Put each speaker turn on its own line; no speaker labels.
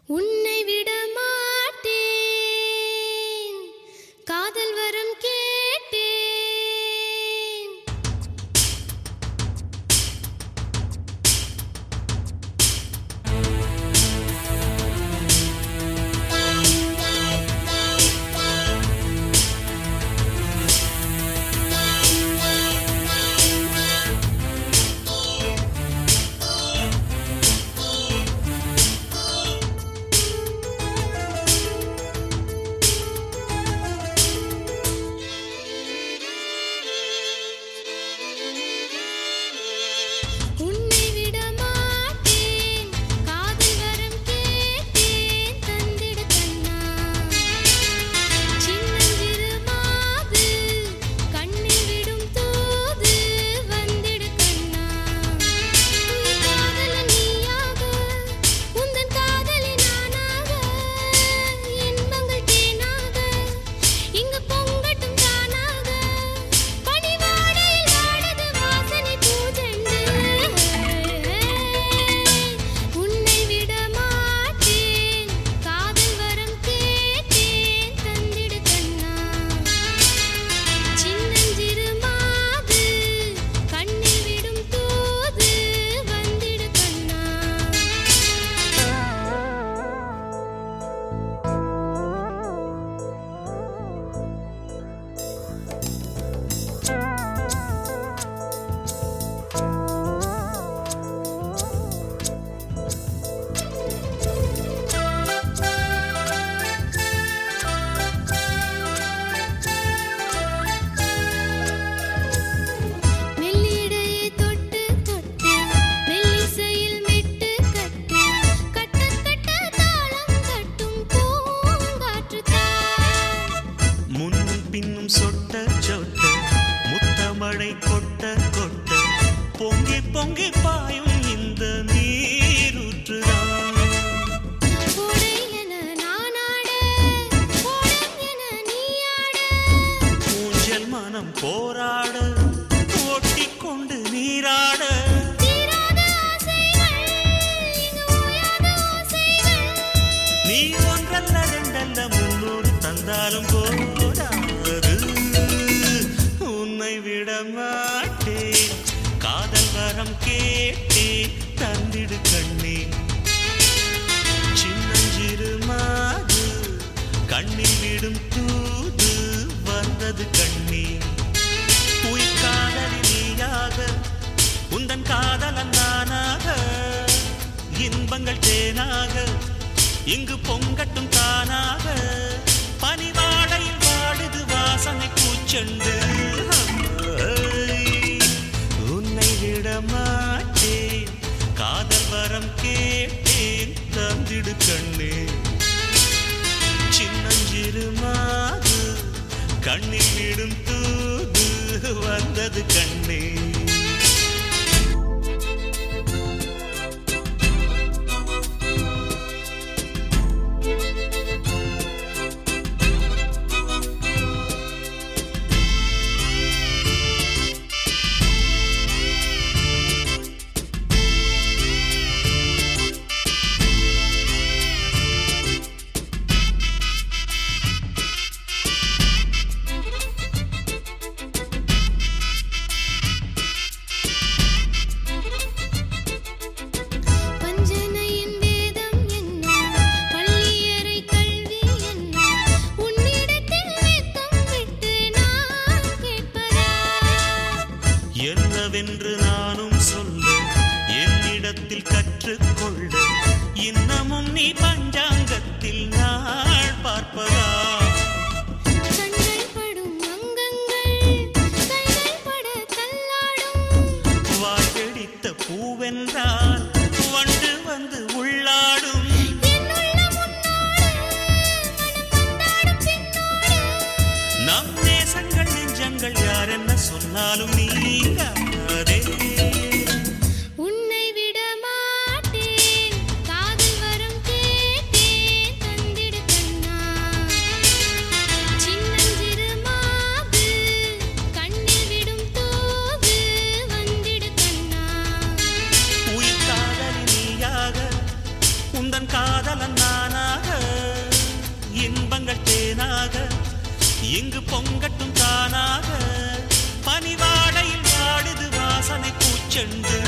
உன்னை விட மாட்டேன் காதல் வரம் கேட்டேன் உன்னை விட மாட்டேன் காதல் வரம் கேட்டேன் தந்திடு கண்ணா சின்னஞ்சிறு மாது கண்ணில் விடும் தூது வந்திடு கண்ணா உயிர் காதலன் நீயாக உந்தன் காதலி நானாக இன்பங்கள் தேனாக இங்கு பொங்கட்டும் தானாக பனிவாடையில் வாடுது வாசனை பூஜெண்டு உன்னை விட மாட்டேன் காதல் வரம் கேட்டேன் தந்திடு கண்ணா சின்னஞ்சிறு மாது கண்ணில் விடும் தூது வந்திடு கண்ணா மெல்லிடையை தொட்டு தொட்டு மெல்லிசையில் மெட்டு கட்டு கட்ட கட்ட தாளம் கட்டும் பூங்காற்று தான்
முன்னும் பின்னும் சொட்ட சொட்ட முத்தமழை கொட்ட கொட்ட பொங்கி பொங்கி பாயும் இந்த நீரூற்றுதான்
கோடை என நானாட கோடம் என நீயாட
ஊஞ்சல் மனம் போராட ஓட்டிக் கொண்டு நீராட
தீராத ஆசைகள் இங்கு ஓயாத ஓசைகள்
நீ ஒன்றல்ல ரெண்டல்ல முன்னூறு தந்தாலும் போடாது உன்னை விட மாட்டேன் காதல் வரம் கேட்டேன் தந்திடு கண்ணே சின்னஞ்சிறு மாது கண்ணில் விடும் தூது வந்தது கண்ணே உயிர் காதலி நீயாக உந்தன் காதலன் நானாக இன்பங்கள் தேனாக இங்கு பொங்கட்டும் தானாக பனிவாடையில் வாடுது வாசனை பூச்செண்டு உன்னை விட மாட்டேன் காதல் வரம் கேட்டேன் தந்திடு கண்ணே சின்னஞ்சிறு மாது கண்ணில் விடும் தூது வந்தது கண்ணே
பஞ்சனையின் வேதம் என்ன பள்ளியறை கல்வி என்ன உன்னிடத்தில் வெட்கம் விட்டு நான் கேட்பதா
என்னவென்று நானும் சொல்ல என்னிடத்தில் கற்றுக்கொள்ள இன்னமும் நீ பஞ்சாங்கத்தில் நாள் பார்ப்பதா
கண்கள் படும் அங்கங்கள் கைகள் பட தள்ளாடும்
வாய்கடித்த பூவென்றால் வண்டு வந்து உள்ளாடும்
என்னுள்ள முன்னோடு மனம் வந்தாடும் பின்னோடு
நம் நேசங்கள் நெஞ்சங்கள் யார் என்ன சொன்னாலும் நீங்காதே
உன்னை விட மாட்டேன் காதல் வரம் கேட்டேன்
காதலன் நானாக இன்பங்கள் தேனாக இங்கு பொங்கட்டும் தானாக பனிவாடையில் வாடுது வாசனை பூச்செண்டு